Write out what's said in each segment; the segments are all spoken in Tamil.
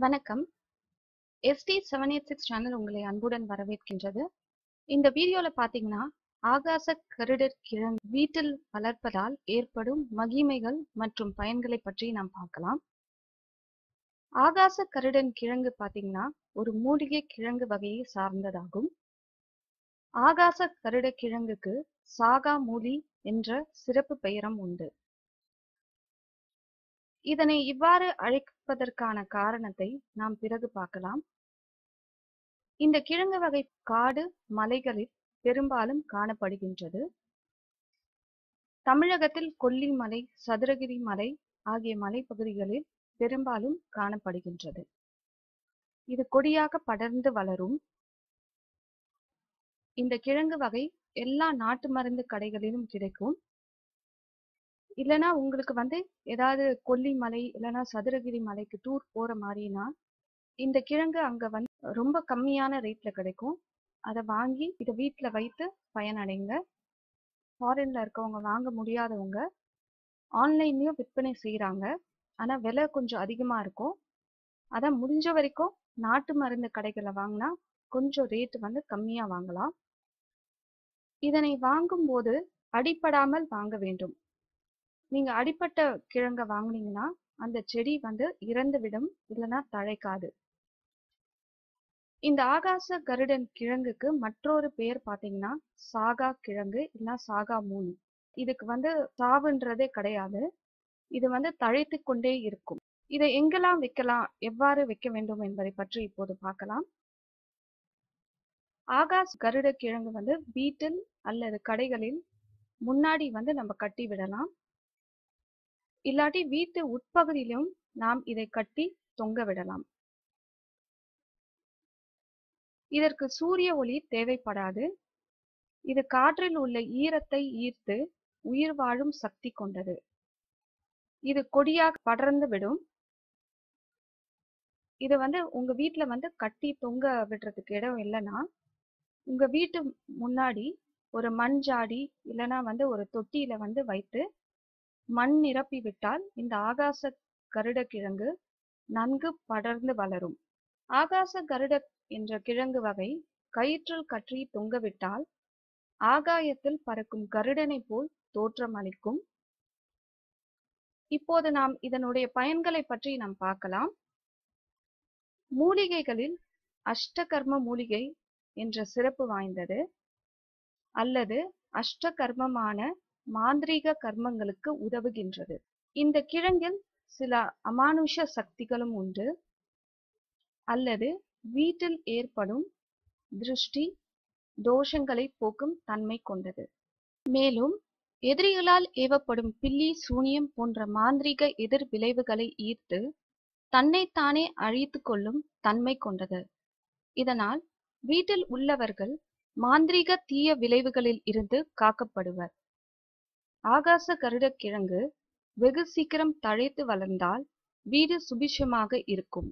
வணக்கம் ST seven eight six channel உங்களை அன்புடன் வரவேற்கின்றது இந்த வீடியோல பாத்தீங்கன்னா ஆகாச கருடர் கிழங்கு வீட்டில் வளர்ப்பதால் ஏற்படும் மகிமைகள் மற்றும் பயன்களை பற்றி நாம் பார்க்கலாம் ஆகாச கருடன் கிழங்கு பாத்தீங்கன்னா ஒரு மூலிகை கிழங்கு வகையை சார்ந்ததாகும் ஆகாச கருட கிழங்குக்கு சாகா மூலி என்ற சிறப்பு பெயரும் உண்டு இதனை இவ்வாறு அழைப்பதற்கான காரணத்தை நாம் பிறகு பார்க்கலாம் இந்த கிழங்கு வகை காடு மலைகளில் பெரும்பாலும் காணப்படுகின்றது தமிழகத்தில் கொல்லிமலை சதுரகிரி மலை ஆகிய மலைப்பகுதிகளில் பெரும்பாலும் காணப்படுகின்றது இது கொடியாக படர்ந்து வளரும் இந்த கிழங்கு வகை எல்லா நாட்டு மருந்து கடைகளிலும் கிடைக்கும் இல்லைன்னா உங்களுக்கு வந்து ஏதாவது கொல்லிமலை இல்லைன்னா சதுரகிரி மலைக்கு டூர் போற மாதிரினா இந்த கிழங்கு அங்க வந்து ரொம்ப கம்மியான ரேட்ல கிடைக்கும் அதை வாங்கி இதை வீட்டுல வைத்து பயனடைங்க ஃபாரின்ல இருக்கவங்க வாங்க முடியாதவங்க ஆன்லைன்லயும் விற்பனை செய்யறாங்க ஆனா விலை கொஞ்சம் அதிகமா இருக்கும் அதான் முடிஞ்ச வரைக்கும் நாட்டு மருந்து கடைகளை வாங்கினா கொஞ்சம் ரேட் வந்து கம்மியா வாங்கலாம் இதனை வாங்கும் போது அடிப்படாமல் வாங்க வேண்டும் நீங்க அடிப்பட்ட கிழங்க வாங்குனீங்கன்னா அந்த செடி வந்து இறந்து விடும் இல்லைன்னா தழைக்காது இந்த ஆகாச கருடன் கிழங்குக்கு மற்றொரு பெயர் பாத்தீங்கன்னா சாகா கிழங்கு இல்ல சாகா மூலி இதுக்கு வந்து சாவுன்றதே கிடையாது இது வந்து தழைத்து கொண்டே இருக்கும் இதை எங்கெல்லாம் வைக்கலாம் எவ்வாறு வைக்க வேண்டும் என்பதை பற்றி இப்போது பார்க்கலாம் ஆகாஷ் கருட கிழங்கு வந்து வீட்டில் அல்லது கடைகளில் முன்னாடி வந்து நம்ம கட்டி விடலாம் இல்லாட்டி வீட்டு உட்பகுதியிலும் நாம் இதை கட்டி தொங்க விடலாம் இதற்கு சூரிய ஒளி தேவைப்படாது இது காற்றில் உள்ள ஈரத்தை ஈர்த்து உயிர் வாழும் சக்தி கொண்டது இது கொடியாக படர்ந்து விடும் இது வந்து உங்க வீட்டுல வந்து கட்டி தொங்க விடுறதுக்கு இடம் இல்லைன்னா உங்க வீட்டு முன்னாடி ஒரு மண் ஜாடி இல்லைன்னா வந்து ஒரு தொட்டியில வந்து வைத்து மண் நிரப்பி விட்டால் இந்த ஆகாச கருட கிழங்கு நன்கு படர்ந்து வளரும் ஆகாச கருட என்ற கிழங்கு வகை கயிற்றில் கற்றி தொங்கவிட்டால் ஆகாயத்தில் பறக்கும் கருடனை போல் தோற்றம் அளிக்கும் இப்போது நாம் இதனுடைய பயன்களை பற்றி நாம் பார்க்கலாம் மூலிகைகளில் அஷ்டகர்ம மூலிகை என்ற சிறப்பு வாய்ந்தது அல்லது அஷ்டகர்மமான மாந்திரீக கர்மங்களுக்கு உதவுகின்றது இந்த கிழங்கில் சில அமானுஷ சக்திகளும் உண்டு அல்லது வீட்டில் ஏற்படும் திருஷ்டி தோஷங்களை போக்கும் தன்மை கொண்டது மேலும் எதிரிகளால் ஏவப்படும் பில்லி சூனியம் போன்ற மாந்திரீக எதிர் விளைவுகளை ஈர்த்து தன்னைத்தானே அழித்து கொள்ளும் தன்மை கொண்டது இதனால் வீட்டில் உள்ளவர்கள் மாந்திரீக தீய விளைவுகளில் இருந்து காக்கப்படுவர் ஆகாச கருட கிழங்கு வெகு சீக்கிரம் தழைத்து வளர்ந்தால் வீடு சுபிஷமாக இருக்கும்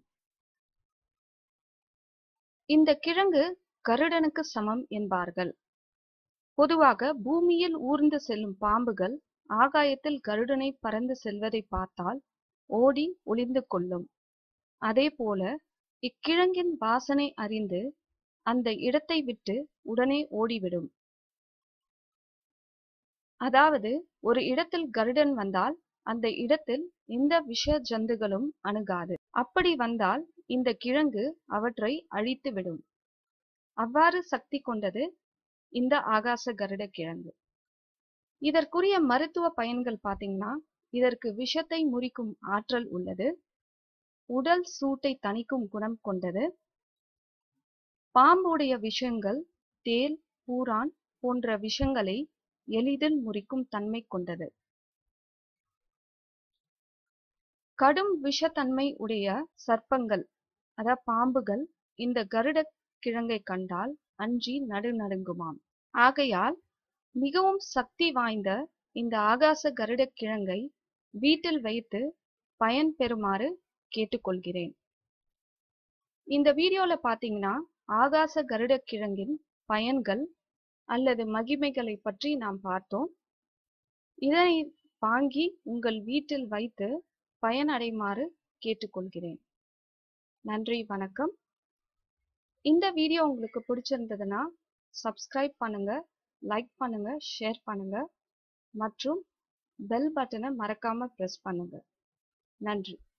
இந்த கிழங்கு கருடனுக்கு சமம் என்பார்கள் பொதுவாக பூமியில் ஊர்ந்து செல்லும் பாம்புகள் ஆகாயத்தில் கருடனை பறந்து செல்வதை பார்த்தால் ஓடி ஒளிந்து கொள்ளும் அதே போல இக்கிழங்கின் வாசனை அறிந்து அந்த இடத்தை விட்டு உடனே ஓடிவிடும் அதாவது ஒரு இடத்தில் கருடன் வந்தால் அந்த இடத்தில் எந்த விஷ ஜந்துகளும் அணுகாது அப்படி வந்தால் இந்த கிழங்கு அவற்றை அழித்து விடும் அவ்வாறு சக்தி கொண்டது இந்த ஆகாச கருட கிழங்கு இதற்குரிய மருத்துவ பயன்கள் பாத்தீங்கன்னா இதற்கு விஷத்தை முறிக்கும் ஆற்றல் உள்ளது உடல் சூட்டை தணிக்கும் குணம் கொண்டது பாம்புடைய விஷங்கள் தேல் பூரான் போன்ற விஷங்களை எளிதில் முறிக்கும் தன்மை கொண்டது கடும் விஷத்தன்மை உடைய சர்ப்பங்கள் அதாவது பாம்புகள் இந்த கருட கிழங்கை கண்டால் அஞ்சி நடுநடுங்குமாம் ஆகையால் மிகவும் சக்தி வாய்ந்த இந்த ஆகாச கருட கிழங்கை வீட்டில் வைத்து பயன் பெறுமாறு கேட்டுக்கொள்கிறேன் இந்த வீடியோல பாத்தீங்கன்னா ஆகாச கருட கிழங்கின் பயன்கள் அல்லது மகிமைகளை பற்றி நாம் பார்த்தோம் இதனை வாங்கி உங்கள் வீட்டில் வைத்து பயனடைமாறு கேட்டுக்கொள்கிறேன் நன்றி வணக்கம் இந்த வீடியோ உங்களுக்கு பிடிச்சிருந்ததுன்னா சப்ஸ்கிரைப் பண்ணுங்க லைக் பண்ணுங்க ஷேர் பண்ணுங்க மற்றும் பெல் பட்டனை மறக்காம பிரஸ் பண்ணுங்க நன்றி